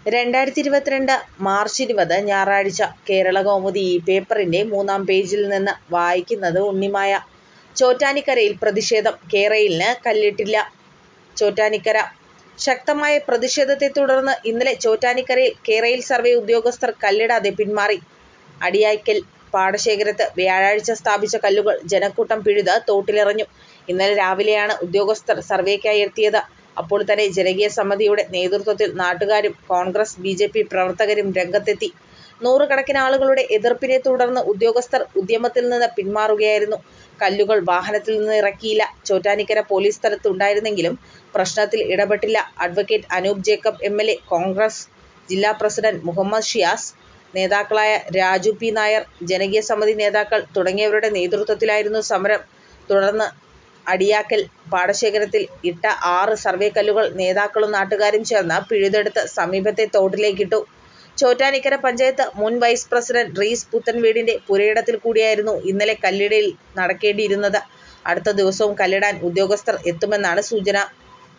രണ്ടായിരത്തി ഇരുപത്തിരണ്ട് മാർച്ച് ഇരുപത് ഞായറാഴ്ച കേരളകൗമുദി ഈ പേപ്പറിന്റെ മൂന്നാം പേജിൽ നിന്ന് വായിക്കുന്നത് ഉണ്ണിമായ. ചോറ്റാനിക്കരയിൽ പ്രതിഷേധം കേരയിലിന് കല്ലിട്ടില്ല. ചോറ്റാനിക്കര ശക്തമായ പ്രതിഷേധത്തെ തുടർന്ന് ഇന്നലെ ചോറ്റാനിക്കരയിൽ കേരയിൽ സർവേ ഉദ്യോഗസ്ഥർ കല്ലിടാതെ പിന്മാറി. അടിയായ്ക്കൽ പാടശേഖരത്ത് വ്യാഴാഴ്ച സ്ഥാപിച്ച കല്ലുകൾ ജനക്കൂട്ടം പിഴുത് തോട്ടിലെറിഞ്ഞു. ഇന്നലെ രാവിലെയാണ് ഉദ്യോഗസ്ഥർ സർവേക്കായി എത്തിയത്. അപ്പോൾ തന്നെ ജനകീയ സമിതിയുടെ നേതൃത്വത്തിൽ നാട്ടുകാരും കോൺഗ്രസ് ബിജെപി പ്രവർത്തകരും രംഗത്തെത്തി. നൂറുകണക്കിന് ആളുകളുടെ എതിർപ്പിനെ തുടർന്ന് ഉദ്യോഗസ്ഥർ ഉദ്യമത്തിൽ നിന്ന് പിന്മാറുകയായിരുന്നു. കല്ലുകൾ വാഹനത്തിൽ നിന്ന് ഇറക്കിയില്ല. ചോറ്റാനിക്കര പോലീസ് സ്ഥലത്ത് ഉണ്ടായിരുന്നെങ്കിലും പ്രശ്നത്തിൽ ഇടപെട്ടില്ല. അഡ്വ. അനൂപ് ജേക്കബ് എംഎൽഎ, കോൺഗ്രസ് ജില്ലാ പ്രസിഡന്റ് മുഹമ്മദ് ഷിയാസ്, നേതാക്കളായ രാജു പി നായർ, ജനകീയ സമിതി നേതാക്കൾ തുടങ്ങിയവരുടെ നേതൃത്വത്തിലായിരുന്നു സമരം. തുടർന്ന് അടിയാക്കൽ പാടശേഖരത്തിൽ ഇട്ട ആറ് സർവേ കല്ലുകൾ നേതാക്കളും നാട്ടുകാരും ചേർന്ന് പിഴുതെടുത്ത് സമീപത്തെ തോട്ടിലേക്കിട്ടു. ചോറ്റാനിക്കര പഞ്ചായത്ത് മുൻ വൈസ് പ്രസിഡന്റ് റീസ് പുത്തൻവീടിന്റെ പുരയിടത്തിൽ കൂടിയായിരുന്നു ഇന്നലെ കല്ലിടൽ നടക്കേണ്ടിയിരുന്നത്. അടുത്ത ദിവസവും കല്ലിടാൻ ഉദ്യോഗസ്ഥർ എത്തുമെന്നാണ് സൂചന.